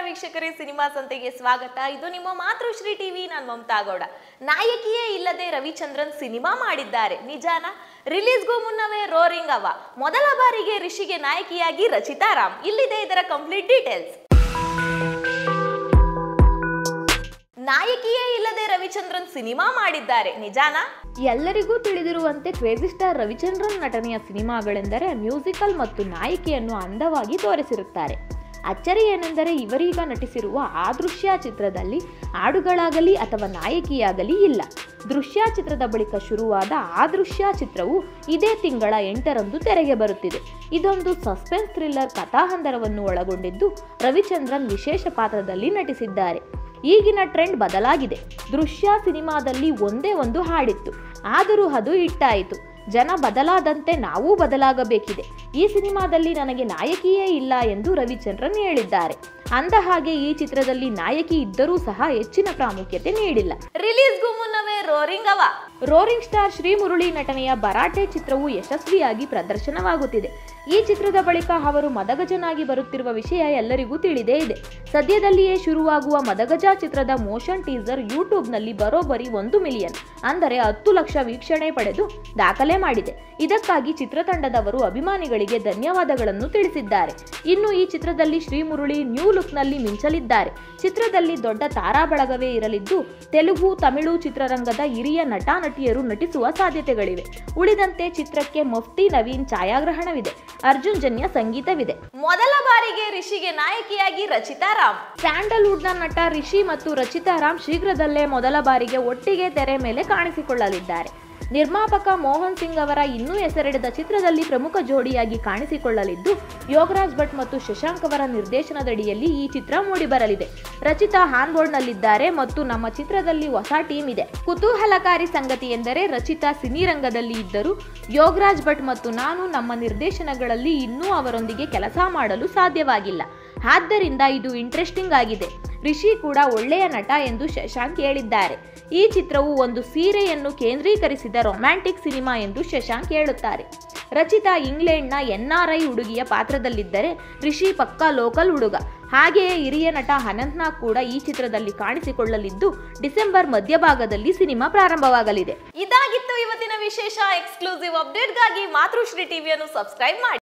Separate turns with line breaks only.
ವೀಕ್ಷಕರೇ ಸಿನಿಮಾ ಸಂತೆಗೆ ಸ್ವಾಗತ ಇದು ನಿಮ್ಮ ಮಾತೃಶ್ರೀ ಟಿವಿ ನಾನು ಮಮತಾ ಗೌಡ ನಾಯಕಿಯೇ ಇಲ್ಲದೆ ರವಿಚಂದ್ರನ್ ಸಿನಿಮಾ ಮಾಡಿದ್ದಾರೆ ನಿಜಾನ ರಿಲೀಸ್ಗೂ ಮುನ್ನವೇ ರೋರಿಂಗ್ ಅವ ಮೊದಲ ಬಾರಿಗೆ ರಿಷಿಗೆ ನಾಯಕಿಯಾಗಿ ರಚಿತಾ ರಾಮ್ ಇಲ್ಲಿದೆ ಇದರ ಕಂಪ್ಲೀಟ್ ಡೀಟೇಲ್ಸ್ ನಾಯಕಿಯೇ ಇಲ್ಲದೆ ರವಿಚಂದ್ರನ್ ಸಿನಿಮಾ ಮಾಡಿದ್ದಾರೆ ನಿಜಾನ
ಎಲ್ಲರಿಗೂ ತಿಳಿದಿರುವಂತೆ ಕ್ರೇಜಿ ಸ್ಟಾರ್ ರವಿಚಂದ್ರನ್ ನಟನೆಯ ಸಿನಿಮಾಗಳೆಂದರೆ ಮ್ಯೂಸಿಕಲ್ ಮತ್ತು ನಾಯಕಿಯನ್ನು ಅಂದವಾಗಿ ತೋರಿಸಿರುತ್ತಾರೆ ಅಚ್ಚರಿ ಏನೆಂದರೆ ಇವರೀಗ ನಟಿಸಿರುವ ಆ ದೃಶ್ಯ ಚಿತ್ರದಲ್ಲಿ ಹಾಡುಗಳಾಗಲಿ ಅಥವಾ ನಾಯಕಿಯಾಗಲಿ ಇಲ್ಲ ದೃಶ್ಯ ಚಿತ್ರದ ಬಳಿಕ ಶುರುವಾದ ಆ ದೃಶ್ಯ ಚಿತ್ರವು ಇದೇ ತಿಂಗಳ ಎಂಟರಂದು ತೆರೆಗೆ ಬರುತ್ತಿದೆ ಇದೊಂದು ಸಸ್ಪೆನ್ಸ್ ಥ್ರಿಲ್ಲರ್ ಕಥಾಹಂದರವನ್ನು ಒಳಗೊಂಡಿದ್ದು ರವಿಚಂದ್ರನ್ ವಿಶೇಷ ಪಾತ್ರದಲ್ಲಿ ನಟಿಸಿದ್ದಾರೆ ಈಗಿನ ಟ್ರೆಂಡ್ ಬದಲಾಗಿದೆ ದೃಶ್ಯ ಸಿನಿಮಾದಲ್ಲಿ ಒಂದೇ ಒಂದು ಹಾಡಿತ್ತು ಆದರೂ ಅದು ಹಿಟ್ಟಾಯಿತು ಜನ ಬದಲಾದಂತೆ ನಾವೂ ಬದಲಾಗಬೇಕಿದೆ ಈ ಸಿನಿಮಾದಲ್ಲಿ ನನಗೆ ನಾಯಕಿಯೇ ಇಲ್ಲ ಎಂದು ರವಿಚಂದ್ರನ್ ಹೇಳಿದ್ದಾರೆ ಅಂದ ಹಾಗೆ ಈ ಚಿತ್ರದಲ್ಲಿ ನಾಯಕಿ ಇದ್ದರೂ ಸಹ ಹೆಚ್ಚಿನ ಪ್ರಾಮುಖ್ಯತೆ ನೀಡಿಲ್ಲ
ರಿಲೀಸ್ಗೂ ಮುನ್ನವೇ ರೋರಿಂಗ್ ಅವ
ರೋರಿಂಗ್ ಸ್ಟಾರ್ ಶ್ರೀ ಮುರಳಿ ನಟನೆಯ ಭರಾಟೆ ಚಿತ್ರವು ಯಶಸ್ವಿಯಾಗಿ ಪ್ರದರ್ಶನವಾಗುತ್ತಿದೆ ಈ ಚಿತ್ರದ ಬಳಿಕ ಅವರು ಮದಗಜನಾಗಿ ಬರುತ್ತಿರುವ ವಿಷಯ ಎಲ್ಲರಿಗೂ ತಿಳಿದೇ ಇದೆ ಸದ್ಯದಲ್ಲಿಯೇ ಶುರುವಾಗುವ ಮದಗಜ ಚಿತ್ರದ ಮೋಷನ್ ಟೀಸರ್ ಯೂಟ್ಯೂಬ್ನಲ್ಲಿ ಬರೋಬ್ಬರಿ ಒಂದು ಮಿಲಿಯನ್ ಅಂದರೆ ಹತ್ತು ಲಕ್ಷ ವೀಕ್ಷಣೆ ಪಡೆದು ದಾಖಲೆ ಮಾಡಿದೆ ಇದಕ್ಕಾಗಿ ಚಿತ್ರತಂಡದವರು ಅಭಿಮಾನಿಗಳಿಗೆ ಧನ್ಯವಾದಗಳನ್ನು ತಿಳಿಸಿದ್ದಾರೆ ಇನ್ನು ಈ ಚಿತ್ರದಲ್ಲಿ ಶ್ರೀ ಮುರಳಿ ನ್ಯೂ ಲುಕ್ನಲ್ಲಿ ಮಿಂಚಲಿದ್ದಾರೆ ಚಿತ್ರದಲ್ಲಿ ದೊಡ್ಡ ತಾರಾ ಬಳಗವೇ ಇರಲಿದ್ದು ತೆಲುಗು ತಮಿಳು ಚಿತ್ರರಂಗದ ಹಿರಿಯ ನಟ ನಟಿಯರು ನಟಿಸುವ ಸಾಧ್ಯತೆಗಳಿವೆ ಉಳಿದಂತೆ ಚಿತ್ರಕ್ಕೆ ಮಫ್ತಿ ನವೀನ್ ಛಾಯಾಗ್ರಹಣವಿದೆ ಅರ್ಜುನ್ ಜನ್ಯ ಸಂಗೀತವಿದೆ
ಮೊದಲ ಬಾರಿಗೆ ರಿಷಿಗೆ ನಾಯಕಿಯಾಗಿ ರಚಿತಾ ರಾಮ್
ಸ್ಯಾಂಡಲ್ವುಡ್ನ ನಟ ರಿಷಿ ಮತ್ತು ರಚಿತಾ ರಾಮ್ ಶೀಘ್ರದಲ್ಲೇ ಮೊದಲ ಬಾರಿಗೆ ಒಟ್ಟಿಗೆ ತೆರೆ ಮೇಲೆ ಕಾಣಿಸಿಕೊಳ್ಳಲಿದ್ದಾರೆ ನಿರ್ಮಾಪಕ ಮೋಹನ್ ಸಿಂಗ್ ಅವರ ಇನ್ನೂ ಹೆಸರಿಡದ ಚಿತ್ರದಲ್ಲಿ ಪ್ರಮುಖ ಜೋಡಿಯಾಗಿ ಕಾಣಿಸಿಕೊಳ್ಳಲಿದ್ದು ಯೋಗರಾಜ್ ಭಟ್ ಮತ್ತು ಶಶಾಂಕ್ ಅವರ ನಿರ್ದೇಶನದಡಿಯಲ್ಲಿ ಈ ಚಿತ್ರ ಮೂಡಿಬರಲಿದೆ ರಚಿತಾ ಹಾನ್ಬೋರ್ಡ್ನಲ್ಲಿದ್ದಾರೆ ಮತ್ತು ನಮ್ಮ ಚಿತ್ರದಲ್ಲಿ ಹೊಸ ಟೀಮ್ ಇದೆ ಕುತೂಹಲಕಾರಿ ಸಂಗತಿ ಎಂದರೆ ರಚಿತಾ ಸಿನಿರಂಗದಲ್ಲಿ ಇದ್ದರೂ ಯೋಗರಾಜ್ ಭಟ್ ಮತ್ತು ನಾನು ನಮ್ಮ ನಿರ್ದೇಶನಗಳಲ್ಲಿ ಇನ್ನೂ ಅವರೊಂದಿಗೆ ಕೆಲಸ ಮಾಡಲು ಸಾಧ್ಯವಾಗಿಲ್ಲ ಆದ್ದರಿಂದ ಇದು ಇಂಟ್ರೆಸ್ಟಿಂಗ್ ಆಗಿದೆ ರಿಷಿ ಕೂಡ ಒಳ್ಳೆಯ ನಟ ಎಂದು ಶಶಾಂಕ್ ಹೇಳಿದ್ದಾರೆ ಈ ಚಿತ್ರವು ಒಂದು ಸೀರೆಯನ್ನು ಕೇಂದ್ರೀಕರಿಸಿದ ರೊಮ್ಯಾಂಟಿಕ್ ಸಿನಿಮಾ ಎಂದು ಶಶಾಂಕ್ ಹೇಳುತ್ತಾರೆ ರಚಿತಾ ಇಂಗ್ಲೆಂಡ್ನ ಎನ್ಆರ್ಐ ಹುಡುಗಿಯ ಪಾತ್ರದಲ್ಲಿದ್ದರೆ ರಿಷಿ ಪಕ್ಕಾ ಲೋಕಲ್ ಹುಡುಗ ಹಾಗೆಯೇ ಹಿರಿಯ ನಟ ಅನಂತ್ನಾಗ್ ಕೂಡ ಈ ಚಿತ್ರದಲ್ಲಿ ಕಾಣಿಸಿಕೊಳ್ಳಲಿದ್ದು ಡಿಸೆಂಬರ್ ಮಧ್ಯಭಾಗದಲ್ಲಿ ಸಿನಿಮಾ ಪ್ರಾರಂಭವಾಗಲಿದೆ
ಇದಾಗಿತ್ತು ಇವತ್ತಿನ ವಿಶೇಷ ಎಕ್ಸ್ಕ್ಲೂಸಿವ್ ಅಪ್ಡೇಟ್ಗಾಗಿ ಮಾತೃಶ್ರೀ ಟಿವಿಯನ್ನು ಸಬ್ಸ್ಕ್ರೈಬ್ ಮಾಡಿ